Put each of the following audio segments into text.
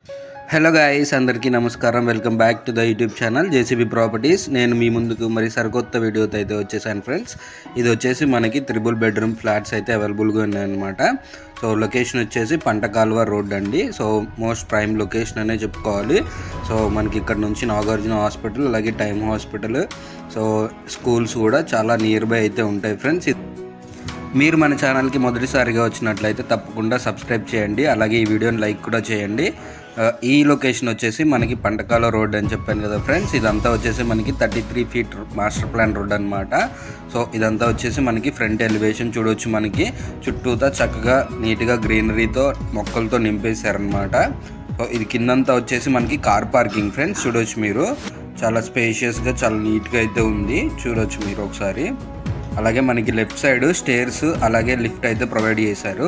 hello guys అందరికీ నమస్కారం welcome back to the YouTube channel JCB properties నేను మీ ముందుకు మరి సరికొత్త వీడియోతో అయితే వచ్చేసాను ఫ్రెండ్స్ ఇది వచ్చేసి మనకి త్రిబుల్ బెడ్రూమ్ ఫ్లాట్స్ అయితే అవైలబుల్గా ఉన్నాయన్నమాట సో లొకేషన్ వచ్చేసి పంట కాలువ రోడ్ అండి సో మోస్ట్ ప్రైమ్ లొకేషన్ అనే చెప్పుకోవాలి సో మనకి ఇక్కడ నుంచి నాగార్జున హాస్పిటల్ అలాగే టైమ్ హాస్పిటల్ సో స్కూల్స్ కూడా చాలా నియర్ బై అయితే ఉంటాయి ఫ్రెండ్స్ మీరు మన ఛానల్కి మొదటిసారిగా వచ్చినట్లయితే తప్పకుండా సబ్స్క్రైబ్ చేయండి అలాగే ఈ వీడియోని లైక్ కూడా చేయండి ఆ, ఈ లొకేషన్ వచ్చేసి మనకి పంటకాల రోడ్ అని చెప్పాను కదా ఫ్రెండ్స్ ఇదంతా వచ్చేసి మనకి thirty three feet master plan road అనమాట సో ఇదంతా వచ్చేసి మనకి ఫ్రంట్ ఎలివేషన్ చూడొచ్చు మనకి చుట్టూతా చక్కగా నీట్గా గ్రీనరీతో మొక్కలతో నింపేశారనమాట సో ఇది కిందంతా వచ్చేసి మనకి కార్ పార్కింగ్ ఫ్రెండ్స్ చూడొచ్చు మీరు చాలా స్పేషియస్గా చాలా నీట్గా అయితే ఉంది చూడొచ్చు మీరు ఒకసారి అలాగే మనకి లెఫ్ట్ సైడ్ స్టేర్స్ అలాగే లిఫ్ట్ అయితే ప్రొవైడ్ చేశారు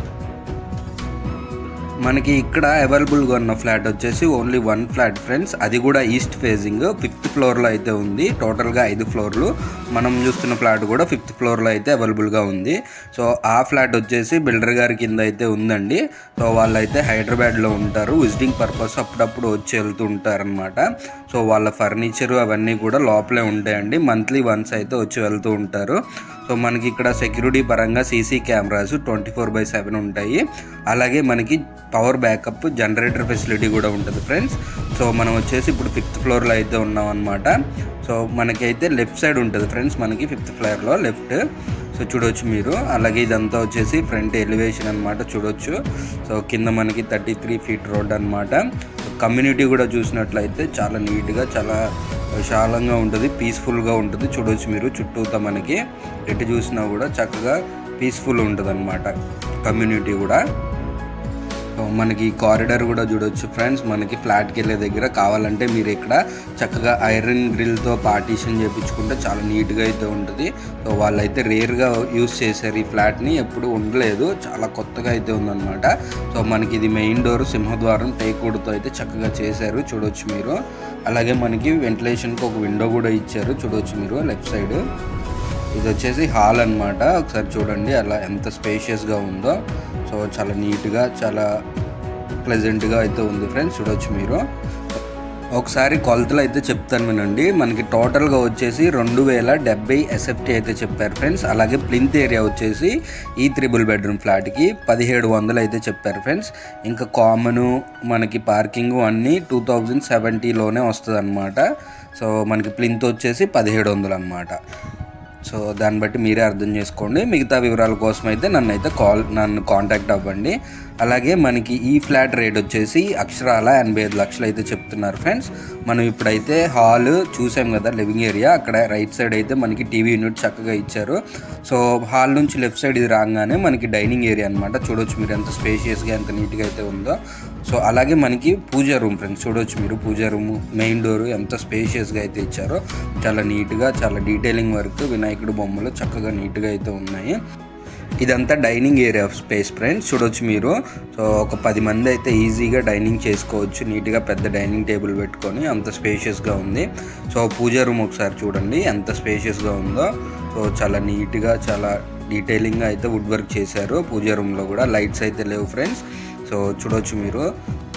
మనకి ఇక్కడ అవైలబుల్గా ఉన్న ఫ్లాట్ వచ్చేసి ఓన్లీ వన్ ఫ్లాట్ ఫ్రెండ్స్ అది కూడా ఈస్ట్ ఫేజింగ్ ఫిఫ్త్ ఫ్లోర్లో అయితే ఉంది టోటల్గా ఐదు ఫ్లోర్లు మనం చూస్తున్న ఫ్లాట్ కూడా ఫిఫ్త్ ఫ్లోర్లో అయితే అవైలబుల్గా ఉంది సో ఆ ఫ్లాట్ వచ్చేసి బిల్డర్ గారి కింద అయితే ఉందండి సో వాళ్ళైతే హైదరాబాద్లో ఉంటారు విజిటింగ్ పర్పస్ అప్పుడప్పుడు వచ్చి వెళ్తూ ఉంటారనమాట సో వాళ్ళ ఫర్నిచర్ అవన్నీ కూడా లోపలే ఉంటాయండి మంత్లీ వన్స్ అయితే వచ్చి వెళ్తూ ఉంటారు సో మనకి ఇక్కడ సెక్యూరిటీ పరంగా CC cameras twenty four by seven ఉంటాయి అలాగే మనకి పవర్ బ్యాకప్ జనరేటర్ ఫెసిలిటీ కూడా ఉంటుంది ఫ్రెండ్స్ సో మనం వచ్చేసి ఇప్పుడు ఫిఫ్త్ ఫ్లోర్లో అయితే ఉన్నాం అనమాట సో మనకైతే లెఫ్ట్ సైడ్ ఉంటుంది ఫ్రెండ్స్ మనకి ఫిఫ్త్ ఫ్లోర్లో లెఫ్ట్ సో చూడొచ్చు మీరు అలాగే ఇదంతా వచ్చేసి ఫ్రంట్ ఎలివేషన్ అనమాట చూడొచ్చు సో కింద మనకి థర్టీ త్రీ ఫీట్ రోడ్ అనమాట కమ్యూనిటీ కూడా చూసినట్లయితే చాలా నీట్గా చాలా విశాలంగా ఉంటుంది పీస్ఫుల్గా ఉంటుంది చూడొచ్చు మీరు చుట్టూతా మనకి ఎటు చూసినా కూడా చక్కగా పీస్ఫుల్ ఉంటుంది అనమాట కమ్యూనిటీ కూడా సో మనకి కారిడార్ కూడా చూడొచ్చు ఫ్రెండ్స్ మనకి ఫ్లాట్కి వెళ్ళే దగ్గర కావాలంటే మీరు ఇక్కడ చక్కగా ఐరన్ గ్రిల్తో పార్టీషన్ చేయించుకుంటే చాలా నీట్గా అయితే ఉంటుంది సో వాళ్ళైతే రేర్గా యూస్ చేశారు ఈ ఫ్లాట్ని ఎప్పుడు ఉండలేదు చాలా కొత్తగా అయితే ఉందన్నమాట సో మనకి ఇది మెయిన్ డోర్ సింహద్వారం టేకుడుతో అయితే చక్కగా చేశారు చూడొచ్చు మీరు అలాగే మనకి వెంటిలేషన్కి ఒక విండో కూడా ఇచ్చారు చూడొచ్చు మీరు లెఫ్ట్ సైడ్ ఇది వచ్చేసి హాల్ అన్నమాట ఒకసారి చూడండి అలా ఎంత స్పేషియస్గా ఉందో సో చాలా నీట్గా చాలా ప్లెజెంట్గా అయితే ఉంది ఫ్రెండ్స్ చూడొచ్చు మీరు ఒకసారి కొలతలు అయితే చెప్తాను వినండి మనకి టోటల్గా వచ్చేసి రెండు వేల డెబ్బై ఎస్ఎఫ్టీ అయితే చెప్పారు ఫ్రెండ్స్ అలాగే ప్లింత్ ఏరియా వచ్చేసి ఈ త్రిబుల్ బెడ్రూమ్ ఫ్లాట్కి పదిహేడు వందలు అయితే చెప్పారు ఫ్రెండ్స్ ఇంకా కామను మనకి పార్కింగ్ అన్నీ టూ థౌజండ్ సెవెంటీలోనే వస్తుంది అనమాట సో మనకి ప్లింత్ వచ్చేసి పదిహేడు వందలు అనమాట సో దాన్ని బట్టి మీరే అర్థం చేసుకోండి మిగతా వివరాల కోసం అయితే నన్ను అయితే కాల్ నన్ను కాంటాక్ట్ అవ్వండి అలాగే మనకి ఈ ఫ్లాట్ రేట్ వచ్చేసి అక్షరాల ఎనభై ఐదు లక్షలు అయితే చెప్తున్నారు ఫ్రెండ్స్ మనం ఇప్పుడైతే హాల్ చూసాం కదా లివింగ్ ఏరియా అక్కడ రైట్ సైడ్ అయితే మనకి టీవీ యూనిట్ చక్కగా ఇచ్చారు సో హాల్ నుంచి లెఫ్ట్ సైడ్ ఇది రాగానే మనకి డైనింగ్ ఏరియా అనమాట చూడొచ్చు మీరు ఎంత స్పేషియస్గా ఎంత నీట్గా అయితే ఉందో సో అలాగే మనకి పూజా రూమ్ ఫ్రెండ్స్ చూడొచ్చు మీరు పూజా రూమ్ మెయిన్ డోర్ ఎంత స్పేషియస్గా అయితే ఇచ్చారో చాలా నీట్గా చాలా డీటెయిలింగ్ వర్క్ వినాయకుడు బొమ్మలు చక్కగా నీట్గా అయితే ఉన్నాయి ఇదంతా డైనింగ్ ఏరియా స్పేస్ ఫ్రెండ్స్ చూడొచ్చు మీరు సో ఒక పది మంది అయితే ఈజీగా డైనింగ్ చేసుకోవచ్చు నీట్గా పెద్ద డైనింగ్ టేబుల్ పెట్టుకొని అంత స్పేషియస్గా ఉంది సో పూజా రూమ్ ఒకసారి చూడండి ఎంత స్పేషియస్గా ఉందో సో చాలా నీట్గా చాలా డీటెయిలింగ్గా అయితే వుడ్ వర్క్ చేశారు పూజా రూమ్లో కూడా లైట్స్ అయితే లేవు ఫ్రెండ్స్ సో చూడొచ్చు మీరు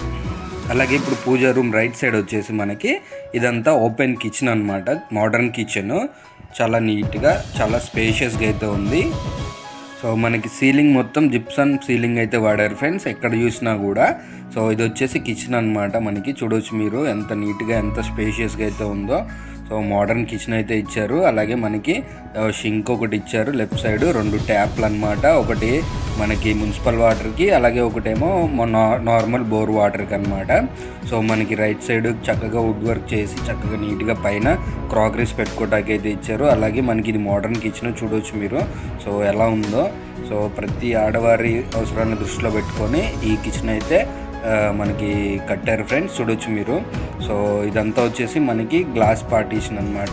అలాగే ఇప్పుడు పూజా రూమ్ రైట్ సైడ్ వచ్చేసి మనకి ఇదంతా ఓపెన్ కిచెన్ అనమాట మోడర్న్ కిచెన్ చాలా నీట్గా చాలా స్పేషియస్గా అయితే ఉంది సో మనకి సీలింగ్ మొత్తం జిప్సన్ సీలింగ్ అయితే వాడారు ఫ్రెండ్స్ ఎక్కడ చూసినా కూడా సో ఇది వచ్చేసి కిచెన్ అనమాట మనకి చూడొచ్చు మీరు ఎంత నీట్గా ఎంత స్పేషియస్గా అయితే ఉందో సో మోడర్న్ కిచెన్ అయితే ఇచ్చారు అలాగే మనకి షింక్ ఒకటి ఇచ్చారు లెఫ్ట్ సైడ్ రెండు ట్యాప్లు అనమాట ఒకటి మనకి మున్సిపల్ వాటర్కి అలాగే ఒకటేమో నా- నార్మల్ బోర్ వాటర్కి అనమాట సో మనకి రైట్ సైడ్ చక్కగా వుడ్ వర్క్ చేసి చక్కగా నీట్గా పైన క్రాకరీస్ పెట్టుకోవడానికి అయితే ఇచ్చారు అలాగే మనకి ఇది మోడర్న్ కిచెన్ చూడొచ్చు మీరు సో ఎలా ఉందో సో ప్రతి ఆడవారి అవసరాన్ని దృష్టిలో పెట్టుకొని ఈ కిచెన్ అయితే ఆ, మనకి కట్టారు ఫ్రెండ్స్ చూడొచ్చు మీరు సో ఇదంతా వచ్చేసి మనకి గ్లాస్ పార్టీషన్ అనమాట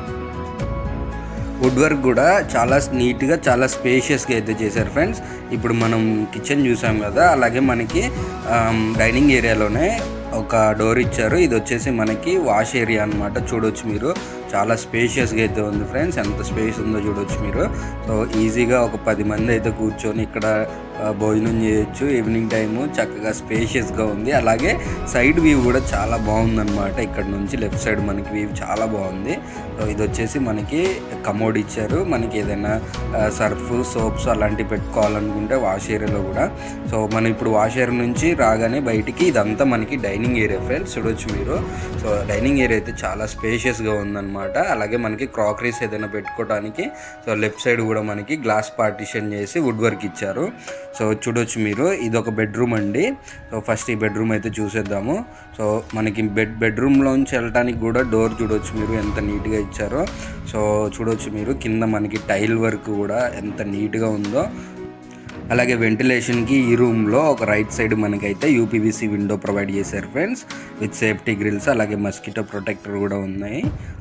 వుడ్ వర్క్ కూడా చాలా నీట్గా చాలా స్పేషియస్గా అయితే చేశారు ఫ్రెండ్స్ ఇప్పుడు మనం కిచెన్ చూసాం కదా అలాగే మనకి ఆమ్, డైనింగ్ ఏరియాలోనే ఒక డోర్ ఇచ్చారు ఇది వచ్చేసి మనకి వాష్ ఏరియా అన్నమాట చూడొచ్చు మీరు చాలా స్పేషియస్గా అయితే ఉంది ఫ్రెండ్స్ ఎంత స్పేస్ ఉందో చూడొచ్చు మీరు సో ఈజీగా ఒక పది మంది అయితే కూర్చొని ఇక్కడ ఆ, భోజనం చేయొచ్చు ఈవినింగ్ టైము చక్కగా స్పేషియస్గా ఉంది అలాగే సైడ్ వ్యూ కూడా చాలా బాగుందన్నమాట ఇక్కడ నుంచి లెఫ్ట్ సైడ్ మనకి వ్యూ చాలా బాగుంది సో ఇది వచ్చేసి మనకి కమోడ్ ఇచ్చారు మనకి ఏదైనా సర్ఫ్ సోప్స్ అలాంటివి పెట్టుకోవాలనుకుంటే వాష్ ఏరియాలో కూడా సో మనం ఇప్పుడు వాష్ ఏరియా నుంచి రాగానే బయటికి ఇదంతా మనకి డైనింగ్ ఏరియా ఫ్రెండ్స్ చూడొచ్చు మీరు సో డైనింగ్ ఏరియా అయితే చాలా స్పేషియస్గా ఉందన్నమాట అలాగే మనకి క్రాకరీస్ ఏదైనా పెట్టుకోవడానికి సో లెఫ్ట్ సైడ్ కూడా మనకి గ్లాస్ పార్టిషన్ చేసి వుడ్ వర్క్ ఇచ్చారు సో చూడొచ్చు మీరు ఇది ఒక బెడ్రూమ్ అండి సో ఫస్ట్ ఈ బెడ్రూమ్ అయితే చూసేద్దాము సో మనకి బెడ్ బెడ్రూమ్లోంచి వెళ్ళటానికి కూడా డోర్ చూడొచ్చు మీరు ఎంత నీట్గా ఇచ్చారో సో చూడొచ్చు మీరు కింద మనకి టైల్ వర్క్ కూడా ఎంత నీట్గా ఉందో అలాగే వెంటిలేషన్కి ఈ రూమ్లో ఒక రైట్ సైడ్ మనకైతే యూపీవీసీ విండో ప్రొవైడ్ చేశారు ఫ్రెండ్స్ విత్ సేఫ్టీ గ్రిల్స్ అలాగే మస్కిటో ప్రొటెక్టర్ కూడా ఉన్నాయి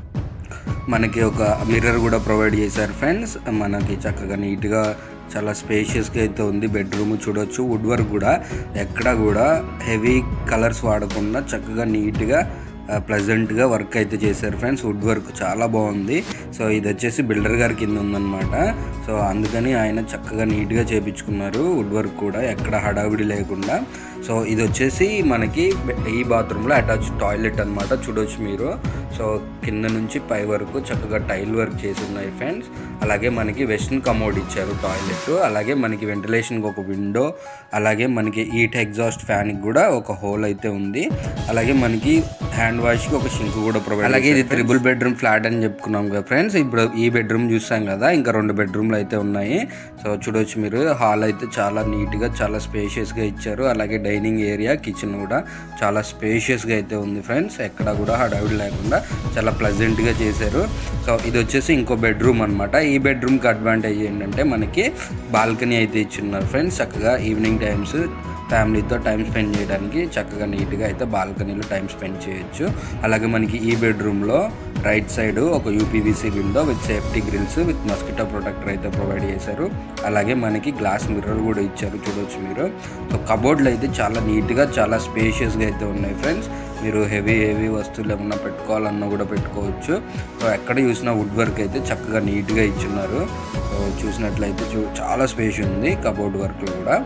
మనకి ఒక మిర్రర్ కూడా ప్రొవైడ్ చేశారు ఫ్రెండ్స్ మనకి చక్కగా నీట్గా చాలా స్పేషియస్గా అయితే ఉంది బెడ్రూమ్ చూడొచ్చు వుడ్ వర్క్ కూడా ఎక్కడ కూడా హెవీ కలర్స్ వాడకుండా చక్కగా నీట్గా ప్లెజెంట్గా వర్క్ అయితే చేశారు ఫ్రెండ్స్ వుడ్ వర్క్ చాలా బాగుంది సో ఇది వచ్చేసి బిల్డర్ గారి కింద ఉందన్నమాట సో అందుకని ఆయన చక్కగా నీట్గా చేపించుకున్నారు వుడ్ వర్క్ కూడా ఎక్కడ హడావిడి లేకుండా సో ఇది వచ్చేసి మనకి ఈ బాత్రూంలో అటాచ్ టాయిలెట్ అన్నమాట చూడొచ్చు మీరు సో కింద నుంచి పై వరకు చక్కగా టైల్ వర్క్ చేసి ఉన్నాయి ఫ్రెండ్స్ అలాగే మనకి వెస్ట్రన్ కమోడ్ ఇచ్చారు టాయిలెట్ అలాగే మనకి వెంటిలేషన్కి ఒక విండో అలాగే మనకి హీట్ ఎగ్జాస్ట్ ఫ్యాన్కి కూడా ఒక హోల్ అయితే ఉంది అలాగే మనకి హ్యాండ్ వాష్కి ఒక షింక్ కూడా ప్రొవైడ్ అలాగే ఇది త్రిబుల్ బెడ్రూమ్ ఫ్లాట్ అని చెప్పుకున్నాం కదా ఫ్రెండ్స్ ఇప్పుడు ఈ బెడ్రూమ్ చూసాం కదా ఇంకా రెండు బెడ్రూమ్లు అయితే ఉన్నాయి సో చూడొచ్చు మీరు హాల్ అయితే చాలా నీట్గా చాలా స్పేషియస్గా ఇచ్చారు అలాగే డైనింగ్ ఏరియా కిచెన్ కూడా చాలా స్పేషియస్గా అయితే ఉంది ఫ్రెండ్స్ ఎక్కడ కూడా హడావిడి లేకుండా చాలా ప్లెజెంట్గా చేశారు సో ఇది వచ్చేసి ఇంకో బెడ్రూమ్ అనమాట ఈ బెడ్రూమ్కి అడ్వాంటేజ్ ఏంటంటే మనకి బాల్కనీ అయితే ఇచ్చున్నారు ఫ్రెండ్స్ చక్కగా ఈవినింగ్ టైమ్స్ ఫ్యామిలీతో టైం స్పెండ్ చేయడానికి చక్కగా నీట్గా అయితే బాల్కనీలో టైం స్పెండ్ చేయొచ్చు అలాగే మనకి ఈ బెడ్రూమ్లో రైట్ సైడ్ ఒక UPVC window with safety grills with mosquito protector అయితే ప్రొవైడ్ చేశారు అలాగే మనకి గ్లాస్ మిర్రర్ కూడా ఇచ్చారు చూడొచ్చు మీరు సో కబోర్డ్లు అయితే చాలా నీట్గా చాలా స్పేషియస్గా అయితే ఉన్నాయి ఫ్రెండ్స్ మీరు హెవీ హెవీ వస్తువులు ఏమన్నా పెట్టుకోవాలన్నా కూడా పెట్టుకోవచ్చు సో ఎక్కడ చూసినా వుడ్ వర్క్ అయితే చక్కగా నీట్గా ఇచ్చున్నారు సో చూసినట్లయితే చూ చాలా స్పేస్ ఉంది కబోర్డ్ వర్క్లో కూడా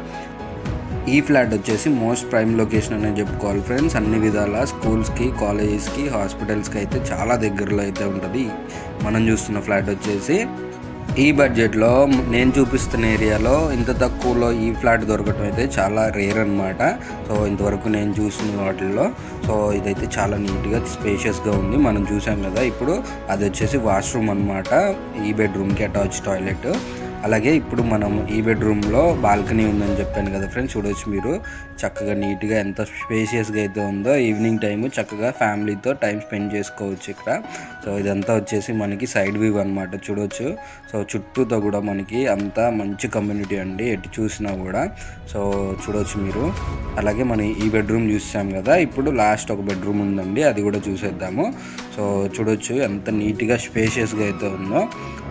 ఈ ఫ్లాట్ వచ్చేసి మోస్ట్ ప్రైమ్ లొకేషన్ అనే చెప్పుకోవాలి ఫ్రెండ్స్ అన్ని విధాల స్కూల్స్కి కాలేజెస్కి హాస్పిటల్స్కి అయితే చాలా దగ్గరలో అయితే ఉంటుంది మనం చూస్తున్న ఫ్లాట్ వచ్చేసి ఈ బడ్జెట్లో నేను చూపిస్తున్న ఏరియాలో ఇంత తక్కువలో ఈ ఫ్లాట్ దొరకటం అయితే చాలా రేర్ అనమాట సో ఇంతవరకు నేను చూసిన వాటిల్లో సో ఇదైతే చాలా నీట్గా స్పేషియస్గా ఉంది మనం చూసాం కదా ఇప్పుడు అది వచ్చేసి వాష్రూమ్ అనమాట ఈ బెడ్రూమ్కి అటాచ్ టాయిలెట్ అలాగే ఇప్పుడు మనం ఈ బెడ్రూమ్లో బాల్కనీ ఉందని చెప్పాను కదా ఫ్రెండ్స్ చూడొచ్చు మీరు చక్కగా నీట్గా ఎంత స్పేషియస్గా అయితే ఉందో ఈవినింగ్ టైం చక్కగా ఫ్యామిలీతో టైం స్పెండ్ చేసుకోవచ్చు ఇక్కడ సో ఇదంతా వచ్చేసి మనకి సైడ్ వ్యూ అనమాట చూడొచ్చు సో చుట్టూతో కూడా మనకి అంతా మంచి కమ్యూనిటీ అండి ఎటు చూసినా కూడా సో చూడొచ్చు మీరు అలాగే మనం ఈ బెడ్రూమ్ చూసాం కదా ఇప్పుడు లాస్ట్ ఒక బెడ్రూమ్ ఉందండి అది కూడా చూసేద్దాము సో చూడొచ్చు ఎంత నీట్గా స్పేషియస్గా అయితే ఉందో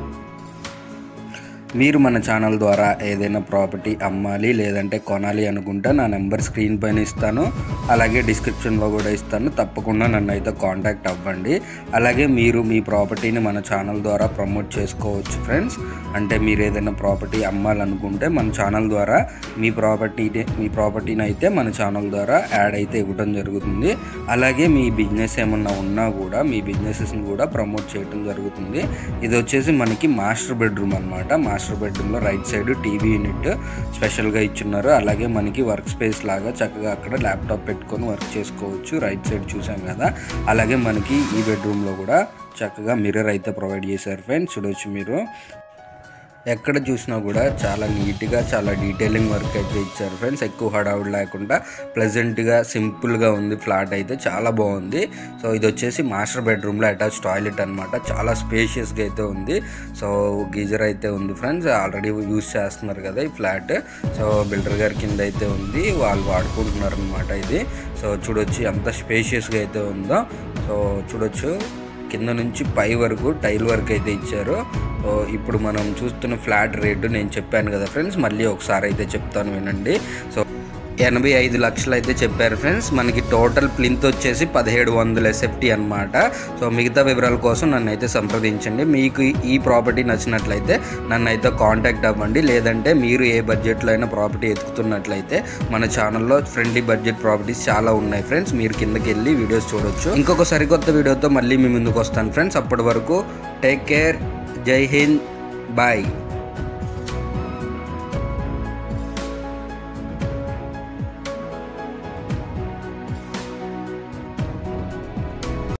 మీరు మన ఛానల్ ద్వారా ఏదైనా ప్రాపర్టీ అమ్మాలి లేదంటే కొనాలి అనుకుంటే నా నెంబర్ స్క్రీన్ పైన ఇస్తాను అలాగే డిస్క్రిప్షన్లో కూడా ఇస్తాను తప్పకుండా నన్ను అయితే కాంటాక్ట్ అవ్వండి అలాగే మీరు మీ ప్రాపర్టీని మన ఛానల్ ద్వారా ప్రమోట్ చేసుకోవచ్చు ఫ్రెండ్స్ అంటే మీరు ఏదైనా ప్రాపర్టీ అమ్మాలనుకుంటే మన ఛానల్ ద్వారా మీ ప్రాపర్టీ మీ ప్రాపర్టీని అయితే మన ఛానల్ ద్వారా యాడ్ అయితే ఇవ్వడం జరుగుతుంది అలాగే మీ బిజినెస్ ఏమన్నా ఉన్నా కూడా మీ బిజినెసెస్ని కూడా ప్రమోట్ చేయడం జరుగుతుంది ఇది వచ్చేసి మనకి మాస్టర్ బెడ్రూమ్ అనమాట మాస్టర్ బెడ్రూమ్లో రైట్ సైడ్ టీవీ యూనిట్ స్పెషల్గా ఇచ్చున్నారు అలాగే మనకి వర్క్ స్పేస్ లాగా చక్కగా అక్కడ ల్యాప్టాప్ పెట్టుకొని వర్క్ చేసుకోవచ్చు రైట్ సైడ్ చూసాం కదా అలాగే మనకి ఈ బెడ్రూమ్లో కూడా చక్కగా మిర్రర్ అయితే ప్రొవైడ్ చేశారు ఫ్రెండ్స్ చూడొచ్చు మీరు ఎక్కడ చూసినా కూడా చాలా నీట్గా చాలా డీటెయిలింగ్ వర్క్ అయితే ఇచ్చారు ఫ్రెండ్స్ ఎక్కువ హడావుడి లేకుండా ప్లెజెంట్గా సింపుల్గా ఉంది ఫ్లాట్ అయితే చాలా బాగుంది సో ఇది వచ్చేసి మాస్టర్ బెడ్రూమ్లో అటాచ్ టాయిలెట్ అనమాట చాలా స్పేషియస్గా అయితే ఉంది సో గీజర్ అయితే ఉంది ఫ్రెండ్స్ ఆల్రెడీ యూస్ చేస్తున్నారు కదా ఈ ఫ్లాట్ సో బిల్డర్ గారి కింద అయితే ఉంది వాళ్ళు వాడుకుంటున్నారు అనమాట ఇది సో చూడొచ్చు ఎంత స్పేషియస్గా అయితే ఉందో సో చూడొచ్చు కింద నుంచి పై వరకు టైల్ వర్క్ అయితే ఇచ్చారు సో ఇప్పుడు మనం చూస్తున్న ఫ్లాట్ రేటు నేను చెప్పాను కదా ఫ్రెండ్స్ మళ్ళీ ఒకసారి అయితే చెప్తాను వినండి సో ఎనభై ఐదు లక్షలు అయితే చెప్పారు ఫ్రెండ్స్ మనకి టోటల్ ప్లింత్ వచ్చేసి పదిహేడు వందల ఎస్ఎఫ్టీ అనమాట సో మిగతా వివరాల కోసం నన్ను అయితే సంప్రదించండి మీకు ఈ ప్రాపర్టీ నచ్చినట్లయితే నన్ను అయితే కాంటాక్ట్ అవ్వండి లేదంటే మీరు ఏ బడ్జెట్లో అయినా ప్రాపర్టీ ఎత్తుకుతున్నట్లయితే మన ఛానల్లో ఫ్రెండ్లీ బడ్జెట్ ప్రాపర్టీస్ చాలా ఉన్నాయి ఫ్రెండ్స్ మీరు కిందకి వెళ్ళి వీడియోస్ చూడొచ్చు ఇంకొక సరికొత్త వీడియోతో మళ్ళీ మీ ముందుకు వస్తాను ఫ్రెండ్స్ అప్పటి వరకు టేక్ కేర్ జై హింద్ బాయ్